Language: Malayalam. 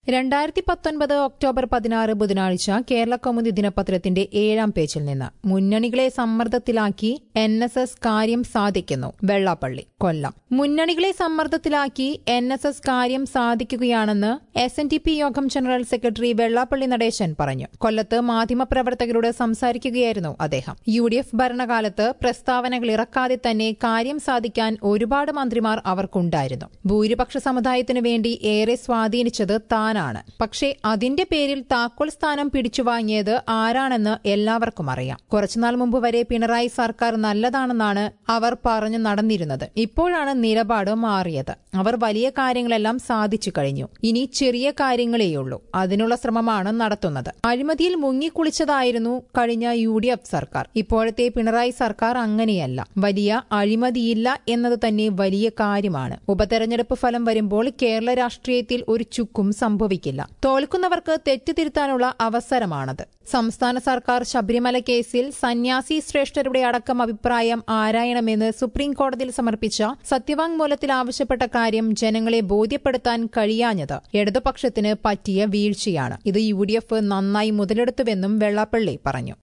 രണ്ടായിരത്തി പത്തൊൻപത് ഒക്ടോബർ പതിനാറ് ബുധനാഴ്ച കേരള കൗമുദി ദിനപത്രത്തിന്റെ ഏഴാം പേജിൽ നിന്ന് മുന്നണികളെ സമ്മർദ്ദത്തിലാക്കി എൻ എസ് എസ് കാര്യം സാധിക്കുന്നു വെള്ളാപ്പള്ളി കൊല്ലം മുന്നണികളെ സമ്മർദ്ദത്തിലാക്കി എൻ എസ് എസ് കാര്യം സാധിക്കുകയാണെന്ന് എസ് എൻ ടി പി യോഗം ജനറൽ സെക്രട്ടറി വെള്ളാപ്പള്ളി നടേശൻ പറഞ്ഞു കൊല്ലത്ത് മാധ്യമപ്രവർത്തകരോട് സംസാരിക്കുകയായിരുന്നു അദ്ദേഹം യു ഡി എഫ് ഭരണകാലത്ത് പ്രസ്താവനകൾ ഇറക്കാതെ തന്നെ കാര്യം സാധിക്കാൻ ഒരുപാട് മന്ത്രിമാർ അവർക്കുണ്ടായിരുന്നു ഭൂരിപക്ഷ സമുദായത്തിനു വേണ്ടി ഏറെ സ്വാധീനിച്ചത് താനാണ് പക്ഷേ അതിന്റെ പേരിൽ താക്കോൽ സ്ഥാനം പിടിച്ചു വാങ്ങിയത് ആരാണെന്ന് എല്ലാവർക്കും അറിയാം കുറച്ചുനാൾ മുമ്പ് വരെ പിണറായി സർക്കാർ നല്ലതാണെന്നാണ് അവർ പറഞ്ഞു നടന്നിരുന്നത് ഇപ്പോഴാണ് നിലപാട് മാറിയത് അവർ വലിയ കാര്യങ്ങളെല്ലാം സാധിച്ചു കഴിഞ്ഞു ഇനി ചെറിയ കാര്യങ്ങളേയുള്ളൂ അതിനുള്ള ശ്രമമാണ് നടത്തുന്നത് അഴിമതിയിൽ മുങ്ങിക്കുളിച്ചതായിരുന്നു കഴിഞ്ഞ യു ഡി എഫ് സർക്കാർ ഇപ്പോഴത്തെ പിണറായി സർക്കാർ അങ്ങനെയല്ല വലിയ അഴിമതിയില്ല എന്നത് തന്നെ വലിയ കാര്യമാണ് ഉപതെരഞ്ഞെടുപ്പ് ഫലം വരുമ്പോൾ കേരള രാഷ്ട്രീയത്തിൽ ഒരു ചുക്കും സംഭവിക്കില്ല തോൽക്കുന്നവർക്ക് തെറ്റുതിരുത്താനുള്ള അവസരമാണത് സംസ്ഥാന സർക്കാർ ശബരിമല കേസിൽ സന്യാസി ശ്രേഷ്ഠരുടെ അടക്കം അഭിപ്രായം ആരായണമെന്ന് സുപ്രീം കോടതിയിൽ സമർപ്പിച്ച സത്യവാങ്മൂലത്തിൽ ആവശ്യപ്പെട്ട കാര്യം ജനങ്ങളെ ബോധ്യപ്പെടുത്താൻ കഴിയാഞ്ഞത് ഇടതുപക്ഷത്തിന് പറ്റിയ വീഴ്ചയാണ് ഇത് യു നന്നായി മുതലെടുത്തുവെന്നും വെള്ളാപ്പള്ളി പറഞ്ഞു